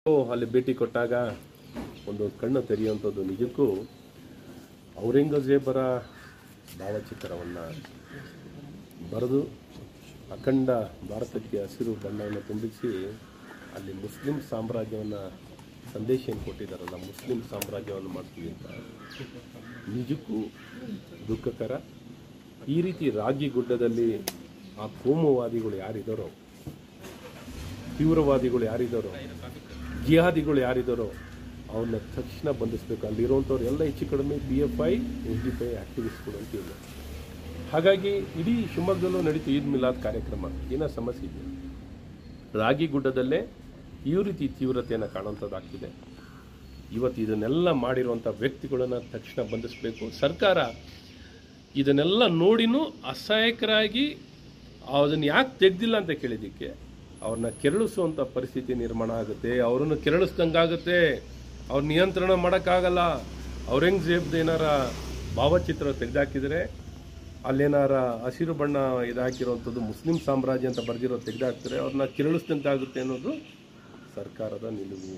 ಅಲ್ಲಿ ಭೇಟಿ ಕೊಟ್ಟಾಗ ಒಂದು ಕಣ್ಣು ತೆರೆಯುವಂಥದ್ದು ನಿಜಕ್ಕೂ ಔರಂಗಜೇಬರ ಭಾವಚಿತ್ರವನ್ನು ಬರೆದು ಅಖಂಡ ಭಾರತಕ್ಕೆ ಹಸಿರು ಬಣ್ಣವನ್ನು ತುಂಬಿಸಿ ಅಲ್ಲಿ ಮುಸ್ಲಿಂ ಸಾಮ್ರಾಜ್ಯವನ್ನು ಸಂದೇಶ ಏನು ಕೊಟ್ಟಿದ್ದಾರಲ್ಲ ಮುಸ್ಲಿಂ ಸಾಮ್ರಾಜ್ಯವನ್ನು ಮಾಡ್ತೀವಿ ಅಂತ ನಿಜಕ್ಕೂ ದುಃಖಕರ ಈ ರೀತಿ ರಾಗಿ ಗುಡ್ಡದಲ್ಲಿ ಆ ಕೋಮುವಾದಿಗಳು ಯಾರಿದ್ದಾರೋ ತೀವ್ರವಾದಿಗಳು ಯಾರಿದ್ದಾರೋ ಜಿಹಾದಿಗಳು ಯಾರಿದ್ದಾರೋ ಅವ್ರನ್ನ ತಕ್ಷಣ ಬಂಧಿಸಬೇಕು ಅಲ್ಲಿರುವಂಥವ್ರು ಎಲ್ಲ ಹೆಚ್ಚು ಕಡಿಮೆ P F I S D P I ಆಕ್ಟಿವಿಸ್ಟ್ಗಳು ಅಂತ ಇಲ್ಲ ಹಾಗಾಗಿ ಇಡೀ ಶಿವಮೊಗ್ಗದಲ್ಲೂ ನಡೀತು ಈದ್ ಮಿಲಾದ್ ಕಾರ್ಯಕ್ರಮ ಏನೋ ಸಮಸ್ಯೆ ಇದೆ ರಾಗಿ ಗುಡ್ಡದಲ್ಲೇ ಈ ರೀತಿ ತೀವ್ರತೆಯನ್ನು ಕಾಣುವಂಥದ್ದಾಗ್ತಿದೆ ಇವತ್ತು ಇದನ್ನೆಲ್ಲ ಮಾಡಿರುವಂಥ ವ್ಯಕ್ತಿಗಳನ್ನು ತಕ್ಷಣ ಬಂಧಿಸಬೇಕು ಸರ್ಕಾರ ಇದನ್ನೆಲ್ಲ ನೋಡಿನೂ ಅಸಹಾಯಕರಾಗಿ ಅದನ್ನು ಯಾಕೆ ತೆಗ್ದಿಲ್ಲ ಅಂತ ಕೇಳಿದ್ದಕ್ಕೆ ಅವ್ರನ್ನ ಕೆರಳಿಸುವಂಥ ಪರಿಸ್ಥಿತಿ ನಿರ್ಮಾಣ ಆಗುತ್ತೆ ಅವರನ್ನು ಕೆರಳಿಸ್ದಂಗಾಗುತ್ತೆ ಅವ್ರ ನಿಯಂತ್ರಣ ಮಾಡೋಕ್ಕಾಗಲ್ಲ ಔರಂಗಜೇಬ್ದು ಏನಾರ ಭಾವಚಿತ್ರ ತೆಗೆದಾಕಿದರೆ ಅಲ್ಲೇನಾರ ಹಸಿರು ಬಣ್ಣ ಇದಾಕಿರುವಂಥದ್ದು ಮುಸ್ಲಿಂ ಸಾಮ್ರಾಜ್ಯ ಅಂತ ಬರೆದಿರೋ ತೆಗೆದಾಕ್ತಾರೆ ಅವ್ರನ್ನ ಕೆರಳಿಸ್ದಂತಾಗುತ್ತೆ ಅನ್ನೋದು ಸರ್ಕಾರದ ನಿಲುವು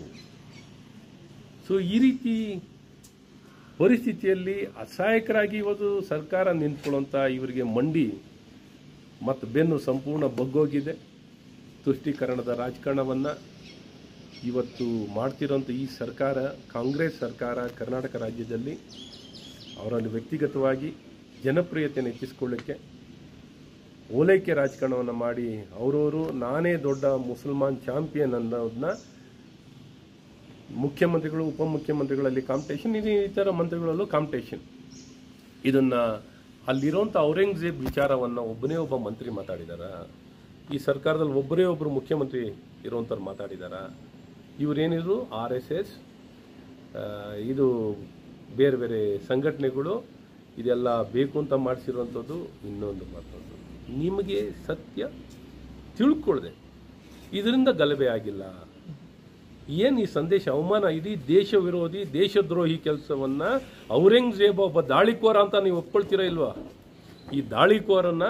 ಸೊ ಈ ರೀತಿ ಪರಿಸ್ಥಿತಿಯಲ್ಲಿ ಅಸಹಾಯಕರಾಗಿ ಇವತ್ತು ಸರ್ಕಾರ ನಿಂತ್ಕೊಳ್ಳುವಂಥ ಇವರಿಗೆ ಮಂಡಿ ಮತ್ತು ಬೆನ್ನು ಸಂಪೂರ್ಣ ಬಗ್ಗೋಗಿದೆ ತುಷ್ಟೀಕರಣದ ರಾಜಕಾರಣವನ್ನು ಇವತ್ತು ಮಾಡ್ತಿರೋಂಥ ಈ ಸರ್ಕಾರ ಕಾಂಗ್ರೆಸ್ ಸರ್ಕಾರ ಕರ್ನಾಟಕ ರಾಜ್ಯದಲ್ಲಿ ಅವರಲ್ಲಿ ವ್ಯಕ್ತಿಗತವಾಗಿ ಜನಪ್ರಿಯತೆಯನ್ನು ಹೆಚ್ಚಿಸ್ಕೊಳ್ಳಿಕ್ಕೆ ಓಲೈಕೆ ರಾಜಕಾರಣವನ್ನು ಮಾಡಿ ಅವರವರು ನಾನೇ ದೊಡ್ಡ ಮುಸಲ್ಮಾನ್ ಚಾಂಪಿಯನ್ ಅನ್ನೋದನ್ನ ಮುಖ್ಯಮಂತ್ರಿಗಳು ಉಪಮುಖ್ಯಮಂತ್ರಿಗಳಲ್ಲಿ ಕಾಂಪಿಟೇಷನ್ ಇದು ಈ ಥರ ಮಂತ್ರಿಗಳಲ್ಲೂ ಕಾಂಪಿಟೇಷನ್ ಇದನ್ನ ಅಲ್ಲಿರೋಂಥ ಔರಂಗಜೇಬ್ ವಿಚಾರವನ್ನು ಒಬ್ಬನೇ ಒಬ್ಬ ಮಂತ್ರಿ ಮಾತಾಡಿದಾರ ಈ ಸರ್ಕಾರದಲ್ಲಿ ಒಬ್ಬರೇ ಒಬ್ಬರು ಮುಖ್ಯಮಂತ್ರಿ ಇರುವಂಥವ್ರು ಮಾತಾಡಿದಾರ ಇವರೇನಿದ್ರು ಆರ್ ಎಸ್ ಎಸ್ ಇದು ಬೇರೆ ಬೇರೆ ಸಂಘಟನೆಗಳು ಇದೆಲ್ಲ ಬೇಕು ಅಂತ ಮಾಡಿಸಿರುವಂಥದ್ದು ಇನ್ನೊಂದು ಮಾತೊಂದು ನಿಮಗೆ ಸತ್ಯ ತಿಳ್ಕೊಳ್ದೆ ಇದರಿಂದ ಗಲಭೆ ಆಗಿಲ್ಲ ಏನು ಈ ಸಂದೇಶ ಅವಮಾನ ಇಡೀ ದೇಶ ವಿರೋಧಿ ದೇಶದ್ರೋಹಿ ಕೆಲಸವನ್ನ ಔರಂಗಜೇಬ ಒಬ್ಬ ದಾಳಿಕೋರ ಅಂತ ನೀವು ಒಪ್ಕೊಳ್ತೀರಾ ಇಲ್ವಾ ಈ ದಾಳಿಕೋರನ್ನ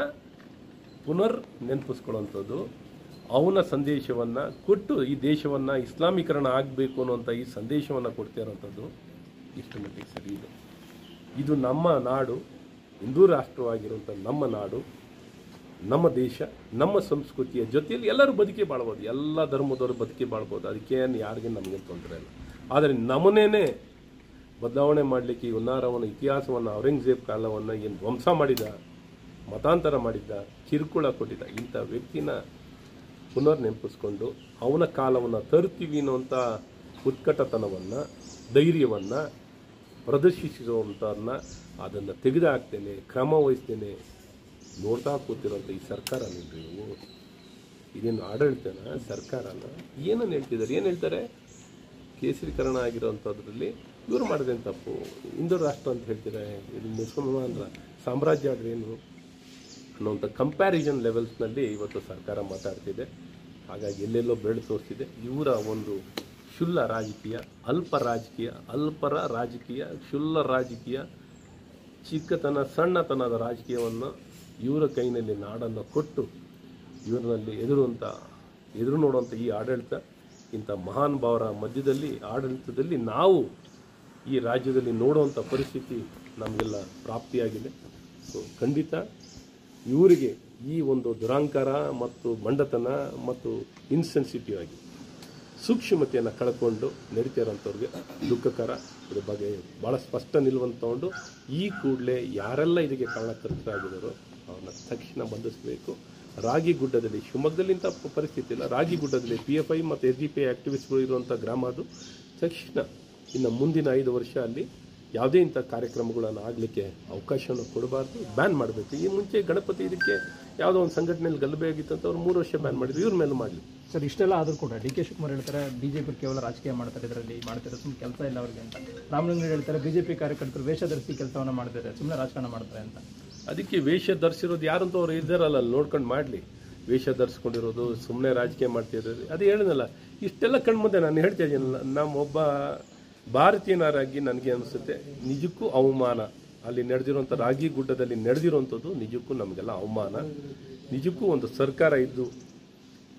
ಪುನರ್ ನೆನಪಿಸ್ಕೊಳ್ಳುವಂಥದ್ದು ಅವನ ಸಂದೇಶವನ್ನ ಕೊಟ್ಟು ಈ ದೇಶವನ್ನ ಇಸ್ಲಾಮೀಕರಣ ಆಗಬೇಕು ಅನ್ನುವಂಥ ಈ ಸಂದೇಶವನ್ನ ಕೊಡ್ತಿರೋಂಥದ್ದು ಇಷ್ಟು ಮಟ್ಟಿಗೆ ಸರಿ ಇದೆ ಇದು ನಮ್ಮ ನಾಡು ಹಿಂದೂ ರಾಷ್ಟ್ರವಾಗಿರುವಂಥ ನಮ್ಮ ನಾಡು ನಮ್ಮ ದೇಶ ನಮ್ಮ ಸಂಸ್ಕೃತಿಯ ಜೊತೆಯಲ್ಲಿ ಎಲ್ಲರೂ ಬದುಕಿ ಬಾಳ್ಬೋದು ಎಲ್ಲ ಧರ್ಮದವರು ಬದುಕಿ ಬಾಳ್ಬೋದು ಅದಕ್ಕೇನು ಯಾರಿಗೆ ನಮಗೆ ತೊಂದರೆ ಇಲ್ಲ ಆದರೆ ನಮ್ಮನ್ನೇನೆ ಬದಲಾವಣೆ ಮಾಡಲಿಕ್ಕೆ ಈ ಉನ್ನಾರವನ ಇತಿಹಾಸವನ್ನು ಔರಂಗಜೇಬ್ ಕಾಲವನ್ನು ಏನು ಧ್ವಂಸ ಮಾಡಿದ ಮತಾಂತರ ಮಾಡಿದ್ದ ಕಿರುಕುಳ ಕೊಟ್ಟಿದ್ದ ಇಂಥ ವ್ಯಕ್ತಿನ ಪುನರ್ ನೆನಪಿಸ್ಕೊಂಡು ಅವನ ಕಾಲವನ್ನು ತರುತ್ತೀವಿ ಅನ್ನುವಂಥ ಉತ್ಕಟತನವನ್ನು ಧೈರ್ಯವನ್ನು ಪ್ರದರ್ಶಿಸಿರುವಂಥವ್ರನ್ನ ಅದನ್ನು ತೆಗೆದುಹಾಕ್ತೇನೆ ಕ್ರಮ ವಹಿಸ್ತೇನೆ ನೋಡ್ತಾ ಕೂತಿರೋಂಥ ಈ ಸರ್ಕಾರ ನೋಡ್ರಿ ನೀವು ಇದೇನು ಆಡಳಿತನ ಸರ್ಕಾರನ ಏನನ್ನು ಹೇಳ್ತಿದ್ದಾರೆ ಏನು ಹೇಳ್ತಾರೆ ಕೇಸರೀಕರಣ ಆಗಿರೋಂಥದ್ರಲ್ಲಿ ಇವರು ಮಾಡಿದೇನು ತಪ್ಪು ಹಿಂದೂ ರಾಷ್ಟ್ರ ಅಂತ ಹೇಳ್ತಾರೆ ಇದು ಮುಸಲ್ಮಾನರ ಸಾಮ್ರಾಜ್ಯ ಆದರೆ ಏನು ಅನ್ನೋಂಥ ಕಂಪ್ಯಾರಿಸನ್ ಲೆವೆಲ್ಸ್ನಲ್ಲಿ ಇವತ್ತು ಸರ್ಕಾರ ಮಾತಾಡ್ತಿದೆ ಹಾಗಾಗಿ ಎಲ್ಲೆಲ್ಲೋ ಬೆಳೆದು ತೋರಿಸ್ತಿದೆ ಇವರ ಒಂದು ಶುಲ್ಲ ರಾಜಕೀಯ ಅಲ್ಪ ರಾಜಕೀಯ ಅಲ್ಪರ ರಾಜಕೀಯ ಶುಲ್ಲ ರಾಜಕೀಯ ಚಿಕ್ಕತನ ಸಣ್ಣತನದ ರಾಜಕೀಯವನ್ನು ಇವರ ಕೈನಲ್ಲಿ ನಾಡನ್ನು ಕೊಟ್ಟು ಇವರಲ್ಲಿ ಎದುರುವಂಥ ಎದುರು ನೋಡುವಂಥ ಈ ಆಡಳಿತ ಇಂಥ ಮಹಾನ್ ಭಾವರ ಮಧ್ಯದಲ್ಲಿ ಆಡಳಿತದಲ್ಲಿ ನಾವು ಈ ರಾಜ್ಯದಲ್ಲಿ ನೋಡುವಂಥ ಪರಿಸ್ಥಿತಿ ನಮಗೆಲ್ಲ ಪ್ರಾಪ್ತಿಯಾಗಿದೆ ಸೊ ಖಂಡಿತ ಇವರಿಗೆ ಈ ಒಂದು ದುರಾಂಕಾರ ಮತ್ತು ಮಂಡತನ ಮತ್ತು ಇನ್ಸೆನ್ಸಿಟಿವ್ ಆಗಿ ಸೂಕ್ಷ್ಮತೆಯನ್ನು ಕಳ್ಕೊಂಡು ನಡೀತಾ ಇರೋಂಥವ್ರಿಗೆ ದುಃಖಕರ ಇದ್ರ ಬಗ್ಗೆ ಭಾಳ ಸ್ಪಷ್ಟ ನಿಲುವನ್ನು ತಗೊಂಡು ಈ ಕೂಡಲೇ ಯಾರೆಲ್ಲ ಇದಕ್ಕೆ ಕಾರಣಕರ್ತರಾಗಿದ್ದಾರೋ ಅವ್ರನ್ನ ತಕ್ಷಣ ಬಂಧಿಸಬೇಕು ರಾಗಿಗುಡ್ಡದಲ್ಲಿ ಶಿವಮೊಗ್ಗದಲ್ಲಿ ಇಂಥ ಪ- ಪರಿಸ್ಥಿತಿ ಇಲ್ಲ ರಾಗಿಗುಡ್ಡದಲ್ಲಿ ಪಿ ಎಫ್ ಐ ಮತ್ತು ಎಸ್ ಡಿ ಪಿ ಐ ಆಕ್ಟಿವಿಸ್ಟ್ಗಳು ಇರುವಂಥ ಗ್ರಾಮ ಅದು ತಕ್ಷಣ ಇನ್ನು ಮುಂದಿನ ಐದು ವರ್ಷ ಅಲ್ಲಿ ಯಾವುದೇ ಇಂಥ ಕಾರ್ಯಕ್ರಮಗಳನ್ನು ಆಗಲಿಕ್ಕೆ ಅವಕಾಶವನ್ನು ಕೊಡಬಾರ್ದು ಬ್ಯಾನ್ ಮಾಡಬೇಕು ಈ ಮುಂಚೆ ಗಣಪತಿ ಇದಕ್ಕೆ ಯಾವುದೋ ಒಂದು ಸಂಘಟನೆಯಲ್ಲಿ ಗಲಭೆ ಆಗಿತ್ತು ಅಂತ ಅವ್ರು ಮೂರು ವರ್ಷ ಬ್ಯಾನ್ ಮಾಡಿದ್ರು ಇವ್ರ ಮೇಲೆ ಮಾಡಲಿ ಸರ್ ಇಷ್ಟೆಲ್ಲ ಆದ್ರೂ ಕೂಡ ಡಿ ಕೆ ಶಿವಕುಮಾರ್ ಹೇಳ್ತಾರೆ ಬಿಜೆಪಿ ಕೇವಲ ರಾಜಕೀಯ ಮಾಡ್ತಾರೆ ಇದರಲ್ಲಿ ಮಾಡ್ತಾರೆ ಸುಮ್ಮನೆ ಕೆಲಸ ಇಲ್ಲ ಅವ್ರಿಗೆ ಅಂತ ರಾಮಲಿಂಗ ಹೇಳ್ತಾರೆ ಬಿಜೆಪಿ ಕಾರ್ಯಕರ್ತರು ವೇಷ ಧರಿಸಿ ಕೆಲಸವನ್ನ ಮಾಡ್ತಾರೆ ಸುಮ್ಮನೆ ರಾಜಕಾರಣ ಮಾಡ್ತಾರೆ ಅಂತ ಅದಕ್ಕೆ ವೇಷ ಧರಿಸಿರೋದು ಯಾರು ಅಂತ ಅವ್ರು ಇದ್ದಾರಲ್ಲ ಅಲ್ಲಿ ನೋಡ್ಕೊಂಡು ಮಾಡಲಿ ವೇಷ ಧರಿಸ್ಕೊಂಡಿರೋದು ಸುಮ್ಮನೆ ರಾಜಕೀಯ ಮಾಡ್ತಿರೋದು ಅದು ಹೇಳಿದ್ನಲ್ಲ ಇಷ್ಟೆಲ್ಲ ಕಣ್ಮುಂದೆ ನಾನು ಹೇಳ್ತಾ ಇದ್ದೀನಲ್ಲ ನಮ್ಮೊಬ್ಬ ಭಾರತೀಯನರಾಗಿ ನನಗೆ ಅನಿಸುತ್ತೆ ನಿಜಕ್ಕೂ ಅವಮಾನ ಅಲ್ಲಿ ನಡೆದಿರುವಂಥ ರಾಗಿ ಗುಡ್ಡದಲ್ಲಿ ನಡೆದಿರುವಂಥದ್ದು ನಿಜಕ್ಕೂ ನಮಗೆಲ್ಲ ಅವಮಾನ ನಿಜಕ್ಕೂ ಒಂದು ಸರ್ಕಾರ ಇದ್ದು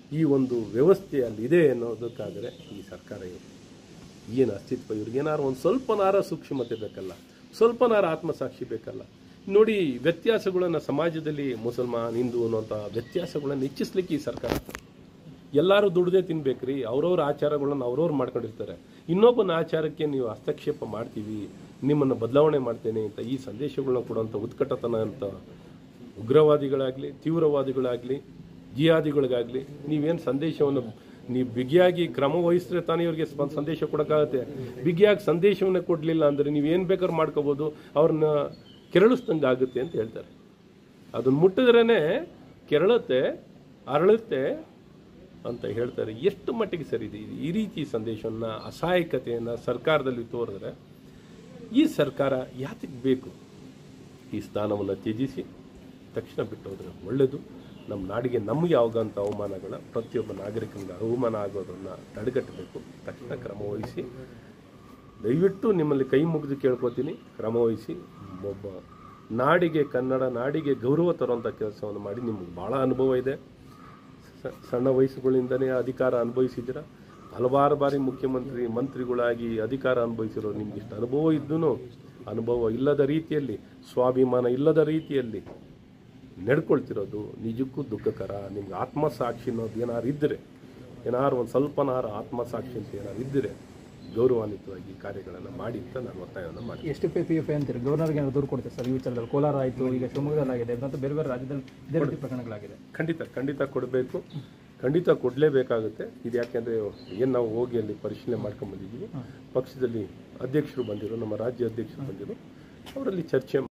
ಈ ಒಂದು ವ್ಯವಸ್ಥೆ ಅಲ್ಲಿದೆ ಅನ್ನೋದಕ್ಕಾದರೆ ಈ ಸರ್ಕಾರ ಏನು ಅಸ್ತಿತ್ವ ಇವ್ರಿಗೇನಾರು ಒಂದು ಸ್ವಲ್ಪನಾರ ಸೂಕ್ಷ್ಮತೆ ಬೇಕಲ್ಲ ಸ್ವಲ್ಪನಾರ ಆತ್ಮಸಾಕ್ಷಿ ಬೇಕಲ್ಲ ನೋಡಿ ವ್ಯತ್ಯಾಸಗಳನ್ನು ಸಮಾಜದಲ್ಲಿ ಮುಸಲ್ಮಾನ್ ಹಿಂದೂ ಅನ್ನೋಂಥ ವ್ಯತ್ಯಾಸಗಳನ್ನು ಹೆಚ್ಚಿಸ್ಲಿಕ್ಕೆ ಈ ಸರ್ಕಾರ ಎಲ್ಲರೂ ದುಡ್ದೇ ತಿನ್ಬೇಕ್ರಿ ಅವ್ರವ್ರ ಆಚಾರಗಳನ್ನ ಅವ್ರವ್ರು ಮಾಡ್ಕೊಂಡಿರ್ತಾರೆ ಇನ್ನೊಬ್ಬನ ಆಚಾರಕ್ಕೆ ನೀವು ಹಸ್ತಕ್ಷೇಪ ಮಾಡ್ತೀವಿ ನಿಮ್ಮನ್ನು ಬದಲಾವಣೆ ಮಾಡ್ತೇನೆ ಅಂತ ಈ ಸಂದೇಶಗಳನ್ನ ಕೊಡುವಂಥ ಉತ್ಕಟತನ ಅಂತ ಉಗ್ರವಾದಿಗಳಾಗಲಿ ತೀವ್ರವಾದಿಗಳಾಗಲಿ ಜಿಹಾದಿಗಳಿಗಾಗಲಿ ನೀವೇನು ಸಂದೇಶವನ್ನು ನೀವು ಬಿಗಿಯಾಗಿ ಕ್ರಮ ವಹಿಸಿದ್ರೆ ತಾನೇ ಇವ್ರಿಗೆ ಸ್ಪ- ಸಂದೇಶ ಕೊಡೋಕ್ಕಾಗತ್ತೆ ಬಿಗಿಯಾಗಿ ಸಂದೇಶವನ್ನೇ ಕೊಡಲಿಲ್ಲ ಅಂದರೆ ನೀವೇನು ಬೇಕಾದ್ರೂ ಮಾಡ್ಕೋಬೋದು ಅವ್ರನ್ನ ಕೆರಳಿಸ್ದಂಗೆ ಆಗುತ್ತೆ ಅಂತ ಹೇಳ್ತಾರೆ ಅದನ್ನ ಮುಟ್ಟಿದ್ರೇ ಕೆರಳುತ್ತೆ ಅರಳುತ್ತೆ ಅಂತ ಹೇಳ್ತಾರೆ ಎಷ್ಟು ಮಟ್ಟಿಗೆ ಸರಿ ಇದೆ ಇದು? ಈ ರೀತಿ ಸಂದೇಶವನ್ನು ಅಸಹಾಯಕತೆಯನ್ನು ಸರ್ಕಾರದಲ್ಲಿ ತೋರಿದ್ರೆ ಈ ಸರ್ಕಾರ ಯಾತಕ್ಕೆ ಬೇಕು ಈ ಸ್ಥಾನವನ್ನು ತ್ಯಜಿಸಿ ತಕ್ಷಣ ಬಿಟ್ಟು ಹೋದ್ರೆ ಒಳ್ಳೆಯದು ನಮ್ಮ ನಾಡಿಗೆ ನಮಗೆ ಆಗೋಂಥ ಅವಮಾನಗಳ ಪ್ರತಿಯೊಬ್ಬ ನಾಗರಿಕನಿಗೆ ಅವಮಾನ ಆಗೋದನ್ನು ತಡೆಗಟ್ಟಬೇಕು ತಕ್ಷಣ ಕ್ರಮ ವಹಿಸಿ ದಯವಿಟ್ಟು ನಿಮ್ಮಲ್ಲಿ ಕೈ ಮುಗಿದು ಕೇಳ್ಕೊತೀನಿ ಕ್ರಮ ವಹಿಸಿ ಒಬ್ಬ ನಾಡಿಗೆ ಕನ್ನಡ ನಾಡಿಗೆ ಗೌರವ ತರುವಂಥ ಕೆಲಸವನ್ನು ಮಾಡಿ ನಿಮ್ಗೆ ಭಾಳ ಅನುಭವ ಇದೆ ಸ- ಸಣ್ಣ ವಯಸ್ಸುಗಳಿಂದನೇ ಅಧಿಕಾರ ಅನುಭವಿಸಿದ್ದೀರ ಹಲವಾರು ಬಾರಿ ಮುಖ್ಯಮಂತ್ರಿ ಮಂತ್ರಿಗಳಾಗಿ ಅಧಿಕಾರ ಅನುಭವಿಸಿರೋ ನಿಮ್ಗೆ ಇಷ್ಟು ಅನುಭವ ಇದ್ದೂ ಅನುಭವ ಇಲ್ಲದ ರೀತಿಯಲ್ಲಿ ಸ್ವಾಭಿಮಾನ ಇಲ್ಲದ ರೀತಿಯಲ್ಲಿ ನಡ್ಕೊಳ್ತಿರೋದು ನಿಜಕ್ಕೂ ದುಃಖಕರ ನಿಮ್ಗೆ ಆತ್ಮಸಾಕ್ಷಿ ಅನ್ನೋದು ಏನಾರು ಇದ್ದರೆ ಏನಾರು ಒಂದು ಸ್ವಲ್ಪನಾರು ಆತ್ಮಸಾಕ್ಷಿ ಅಂತ ಏನಾರು ಇದ್ದರೆ ಗೌರವಾನ್ವಿತವಾಗಿ ಕಾರ್ಯಗಳನ್ನು ಮಾಡಿ ಅಂತ ನಾನು ಒತ್ತಾಯವನ್ನು ಮಾಡಿ ಎಷ್ಟು ಪೇ ಪಿ ಎಫ್ ಅಂತೀರಿ ಗವರ್ನರ್ಗೆ ಏನಾದ್ರು ದೂರು ಕೊಡ್ತೀವಿ ಸರ್ ಈ ವಿಚಾರದಲ್ಲಿ ಕೋಲಾರ ಆಯಿತು ಈಗ ಶಿವಮೊಗ್ಗದಲ್ಲಿ ಆಗಿದೆ ಮತ್ತು ಬೇರೆ ಬೇರೆ ರಾಜ್ಯದಲ್ಲಿ ಇದೇ ರೀತಿ ಪ್ರಕರಣಗಳಾಗಿದೆ ಖಂಡಿತ ಖಂಡಿತ ಕೊಡಬೇಕು ಖಂಡಿತ ಕೊಡಲೇಬೇಕಾಗುತ್ತೆ ಇದು ಯಾಕೆಂದರೆ ಏನು ನಾವು ಹೋಗಿ ಅಲ್ಲಿ ಪರಿಶೀಲನೆ ಮಾಡ್ಕೊಂಡ್ ಬಂದಿದ್ದೀವಿ ಪಕ್ಷದಲ್ಲಿ ಅಧ್ಯಕ್ಷರು ಬಂದಿರೋ ನಮ್ಮ ರಾಜ್ಯ ಅಧ್ಯಕ್ಷರು ಬಂದಿರೋ ಅವರಲ್ಲಿ ಚರ್ಚೆ